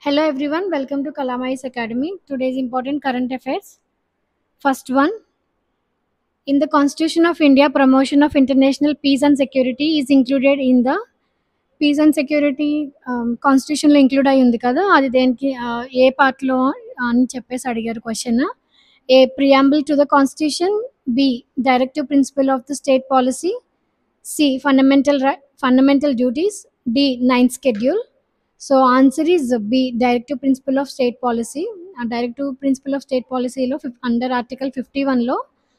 Hello everyone, welcome to Kalamais Academy. Today's important current affairs. First one, in the Constitution of India, promotion of international peace and security is included in the peace and security కాన్స్టిట్యూషన్లో include అయి ఉంది కదా అది దేనికి ఆ, ఏ పార్ట్లో అని చెప్పేసి అడిగారు question A preamble to the constitution B directive principle of the state policy C fundamental fundamental duties D ninth schedule so answer is B directive principle of state policy ఆ డైరెక్టివ్ ప్రిన్సిపల్ ఆఫ్ స్టేట్ పాలసీలో fif under article fifty వన్లో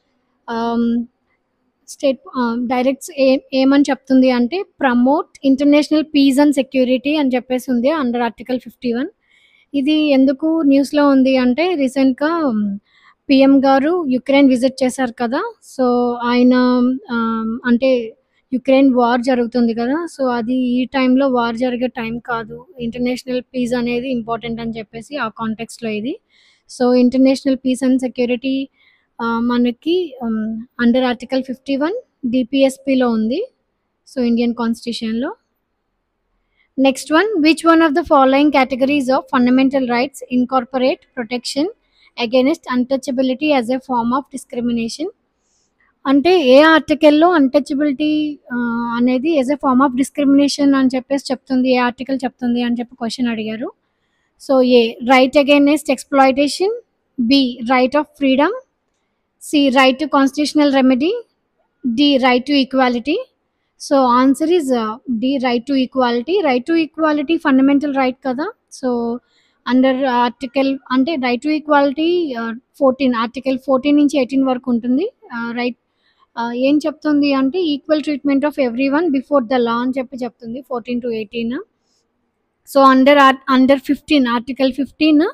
state directs ఏ ఏమని చెప్తుంది అంటే promote international peace and security అని చెప్పేసి ఉంది అండర్ ఆర్టికల్ ఫిఫ్టీ వన్ ఇది ఎందుకు న్యూస్లో ఉంది అంటే రీసెంట్గా పిఎం గారు యుక్రెయిన్ విజిట్ చేశారు కదా సో ఆయన ఆ, అంటే యుక్రెయిన్ వార్ జరుగుతుంది కదా సో అది ఈ టైంలో వార్ జరిగే టైం కాదు ఇంటర్నేషనల్ పీస్ అనేది ఇంపార్టెంట్ అని చెప్పేసి ఆ కాంటెక్స్లో ఇది so international peace and security మనకి అండర్ ఆర్టికల్ ఫిఫ్టీ వన్ డిపిఎస్పిలో ఉంది సో ఇండియన్ కాన్స్టిట్యూషన్లో next one which one of the following categories of fundamental rights incorporate protection against untouchability as a form of discrimination అంటే ఏ ఆర్టికల్లో untouchability అనేది as a form of discrimination అని చెప్పేసి చెప్తుంది ఏ ఆర్టికల్ చెప్తుంది అని చెప్పి క్వశ్చన్ అడిగారు so A right against exploitation B right of freedom C right to constitutional remedy D right to equality so answer is D right to equality right to equality fundamental right కదా so under article అంటే right to equality fourteen article fourteen నుంచి eighteen వరకు ఉంటుంది right ఏం చెప్తుంది అంటే equal treatment of everyone before the law అని చెప్పి చెప్తుంది fourteen to eighteen so under under fifteen article fifteen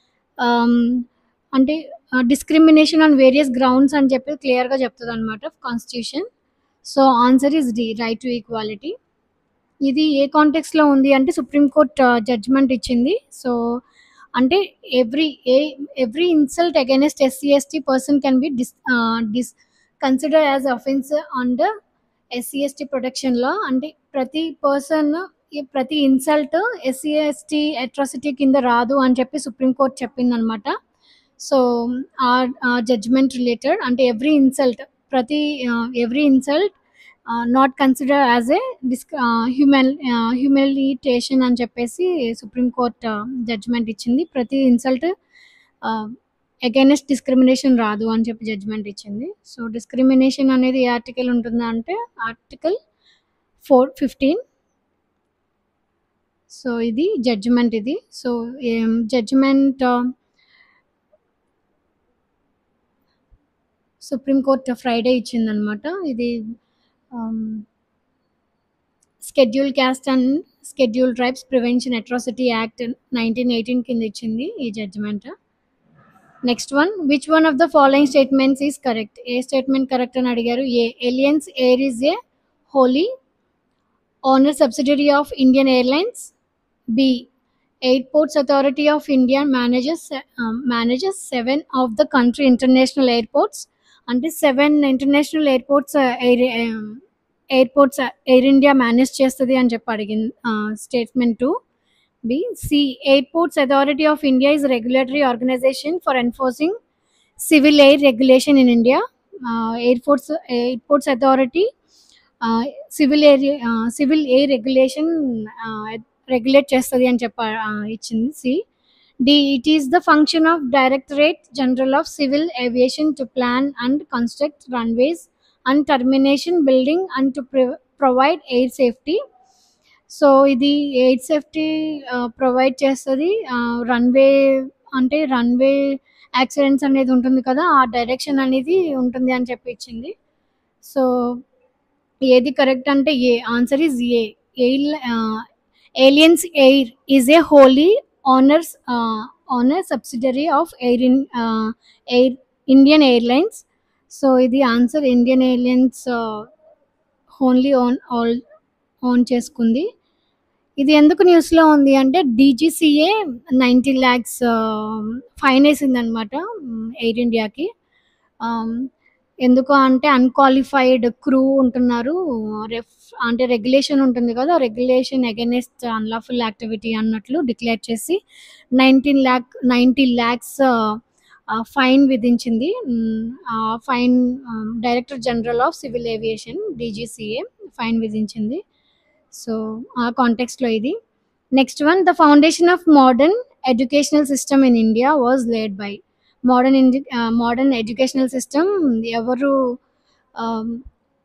అంటే డిస్క్రిమినేషన్ ఆన్ వేరియస్ గ్రౌండ్స్ అని చెప్పి క్లియర్గా చెప్తుంది అనమాట constitution so answer is D right to equality ఇది ఏ కాంటెక్స్లో ఉంది అంటే సుప్రీంకోర్టు జడ్జ్మెంట్ ఇచ్చింది సో అంటే every a every insult against SC ST person can be dis dis consider as offence under SC ST protection law అంటే ప్రతి person ప్రతి ఇన్సల్ట్ ఎస్సీ ఎస్టీ అట్రాసిటీ కింద రాదు అని చెప్పి సుప్రీంకోర్టు చెప్పింది అనమాట సో ఆ జడ్జ్మెంట్ రిలేటెడ్ అంటే ఎవ్రీ ఇన్సల్ట్ ప్రతి every insult not consider as a dis human humiliation అని చెప్పేసి సుప్రీంకోర్టు జడ్జ్మెంట్ ఇచ్చింది ప్రతి ఇన్సల్ట్ అగైనెస్ట్ డిస్క్రిమినేషన్ రాదు అని చెప్పి జడ్జ్మెంట్ ఇచ్చింది సో డిస్క్రిమినేషన్ అనేది ఏ ఆర్టికల్ ఉంటుందా అంటే ఆర్టికల్ ఫోర్ ఫిఫ్టీన్ సో ఇది జడ్జిమెంట్ ఇది సో జడ్జిమెంట్ సుప్రీంకోర్టు ఫ్రైడే ఇచ్చిందనమాట ఇది schedule caste and schedule tribes prevention atrocity act nineteen eighteen కింద ఇచ్చింది ఈ judgement next one which one of the following statements is correct ఏ స్టేట్మెంట్ కరెక్ట్ అని అడిగారు A Alliance Air is a wholly owner subsidiary of Indian Airlines B Airports Authority of India manages manages seven of the country international airports అంటే seven international airports air airports Air India manage చేస్తుంది అని చెప్పి అడిగింది statement two B C Airports Authority of India is regulatory organisation for enforcing civil air regulation in India airports Airports Authority civil air civil air regulation regulate చేస్తుంది అని చెప్ప ఇచ్చింది C D it is the function of Directorate General of Civil Aviation to plan and construct runways and termination building and to provide air safety so ఇది air safety provide చేస్తుంది runway అంటే runway accidents అనేది ఉంటుంది కదా ఆ direction అనేది ఉంటుంది అని చెప్పి ఇచ్చింది సో ఏది కరెక్ట్ అంటే ఏ answer is A air Alliance Air is a wholly owners owner subsidiary of air in air Indian Airlines so ఇది answer Indian Airlines only own all own చేసుకుంది ఇది ఎందుకు న్యూస్లో ఉంది అంటే డీజీసీఏ నైంటీ ల్యాక్స్ ఫైన్ వేసింది అనమాట ఎయిర్ ఇండియాకి ఎందుకు అంటే అన్‌క్వాలిఫైడ్ క్రూ ఉంటున్నారు. రెఫ్ అంటే రెగ్యులేషన్ ఉంటుంది కదా! రెగ్యులేషన్ అగైన్స్ట్ అన్‌లాఫుల్ యాక్టివిటీ అన్నట్లు డిక్లేర్ చేసి 19 లాక్ 90 లాక్స్ ఆహ్, ఫైన్ విధించింది. హ్మ్. ఆ fine ah, Director General of Civil Aviation DGCA fine విధించింది. సో, ఆ కాంటెక్స్ట్‌లో ఇది. Next one the foundation of modern educational system in India was laid by modern indi ah, modern educational system ఎవరు ఆహ్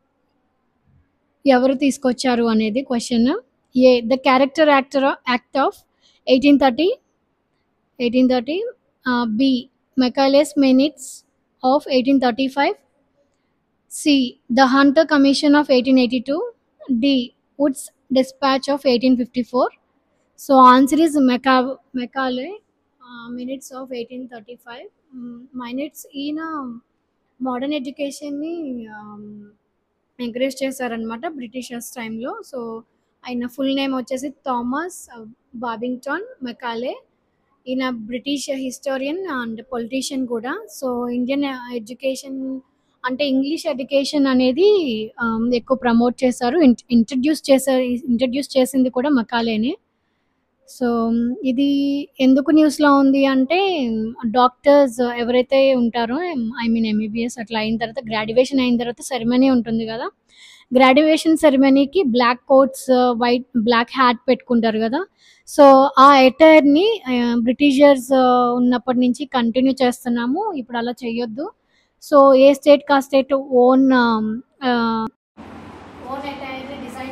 ఎవరు తీసుకొచ్చారు అనేది question. A the character actor act of 1830 1830 ah, B Macaulay's minutes of 1835 C the Hunter Commission of 1882 D Wood's despatch of 1854 so, answer is mecha Macaulay ah, minutes of 1835 hmm. Minutes ఈయన modern ఎడ్యుకేషన్‌ని ఆహ్, encourage చేశారనమాట Britishers టైమ్‌లో. So, ఆయన full name వచ్చేసి Thomas Babington Macaulay. ఈయన British historian and politician కూడా. So, Indian education అంటే English education అనేది ఆహ్, ఎక్కువ ప్రమోట్ చేశారు. ఇంట్ ఇంట్రడ్యూస్ చేశారు ఇంట్రడ్యూస్ చేసింది కూడా మెకాలేనే. సో, ఇది ఎందుకు న్యూస్‌లో ఉంది అంటే డాక్టర్స్ ఎవరైతే ఉంటారో ఐ మీన్ ఎంబీబీఎస్ అట్లా అయిన తర్వాత గ్రాడ్యుయేషన్ అయిన తర్వాత సెరమనీ ఉంటుంది కదా! గ్రాడ్యుయేషన్ సెరమనీకి black coats, white black hat పెట్టుకుంటారు కదా! సో, ఆ అటైర్‌ని ఆహ్, బ్రిటిషర్స్ ఉన్నప్పటి నుంచి కంటిన్యూ చేస్తున్నాము. ఇప్పుడు అలా చేయొద్దు. సో, ఏ స్టేట్‌కి ఆ స్టేట్ ఓన్ ఆహ్, ఓన్ అటైర్‌ని డిజైన్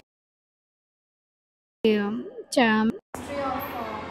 చ మినిస్ట్రీ ఆఫ్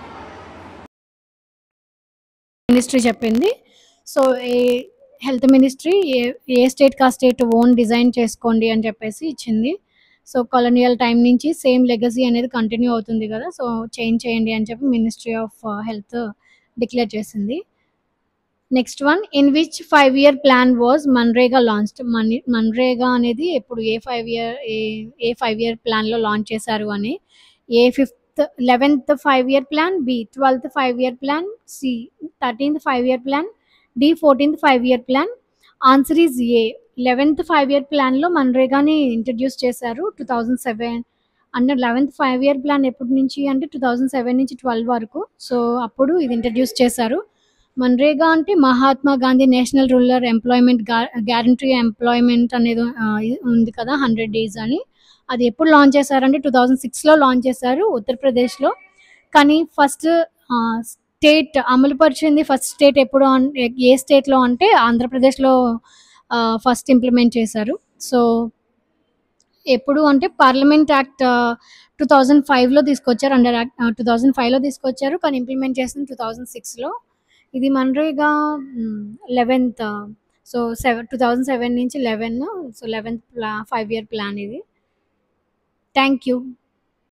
మినిస్ట్రీ చెప్పింది. సో, ఏ హెల్త్ మినిస్ట్రీ ఏ ఏ స్టేట్‌కి ఆ స్టేట్ ఓన్ డిజైన్ చేసుకోండి అని చెప్పేసి ఇచ్చింది. సో, కొలోనియల్ టైమ్ నుంచి సేమ్ లెగసీ అనేది కంటిన్యూ అవుతుంది కదా! సో, చేంజ్ చేయండి అని చెప్పి మినిస్ట్రీ ఆఫ్ హెల్త్ డిక్లేర్ చేసింది. Next one in which 5 year plan was MNREGA launched మని మన్‌రేగా అనేది ఎప్పుడు ఏ 5 ఇయర్ ఏ ఏ 5 ఇయర్ ప్లాన్‌లో లాంచ్ చేశారు అని. ఏ ఫిఫ్త్ 11థ్ 5 ఇయర్ ప్లాన్, బి 12థ్ 5 ఇయర్ ప్లాన్, సి 13థ్ 5 ఇయర్ ప్లాన్, డి 14థ్ 5 year plan. Answer is A 11థ్ 5 ఇయర్ ప్లాన్‌లో మన్‌రేగాని ఇంట్రడ్యూస్ చేశారు. 2007 అంటే 11థ్ 5 ఇయర్ ప్లాన్ ఎప్పటి నుంచి అంటే 2007 నుంచి 12 వరకు. సో, అప్పుడు ఇది ఇంట్రడ్యూస్ చేశారు. మన్‌రేగా అంటే Mahatma Gandhi National Rural Employment గా గ్యారంటీ ఎంప్లాయ్‌మెంట్ అనేది ఆహ్, ఉంది కదా! 100 డేస్ అని. అది ఎప్పుడు లాంచ్ చేశారంటే 2006లో లాంచ్ చేశారు ఉత్తరప్రదేశ్‌లో. కానీ ఫస్ట్ ఆహ్, స్టేట్ అమలుపరిచింది ఫస్ట్ స్టేట్ ఎప్పుడు అన్ ఏ స్టేట్‌లో అంటే ఆంధ్రప్రదేశ్‌లో ఆహ్, ఫస్ట్ ఇంప్లిమెంట్ చేశారు. సో, ఎప్పుడు అంటే పార్లమెంట్ యాక్ట్ 2005లో తీసుకొచ్చారు. అండర్ యాక్ట్ ఆహ్, 2005లో తీసుకొచ్చారు. కానీ ఇంప్లిమెంట్ చేసింది 2006లో. ఇది మన్‌రేగా హ్మ్. 11థ్ సో, సెవ 2007 నుంచి 11 సో, 11థ్ ప్లా 5 ఇయర్ ప్లాన్ ఇది. Thank you.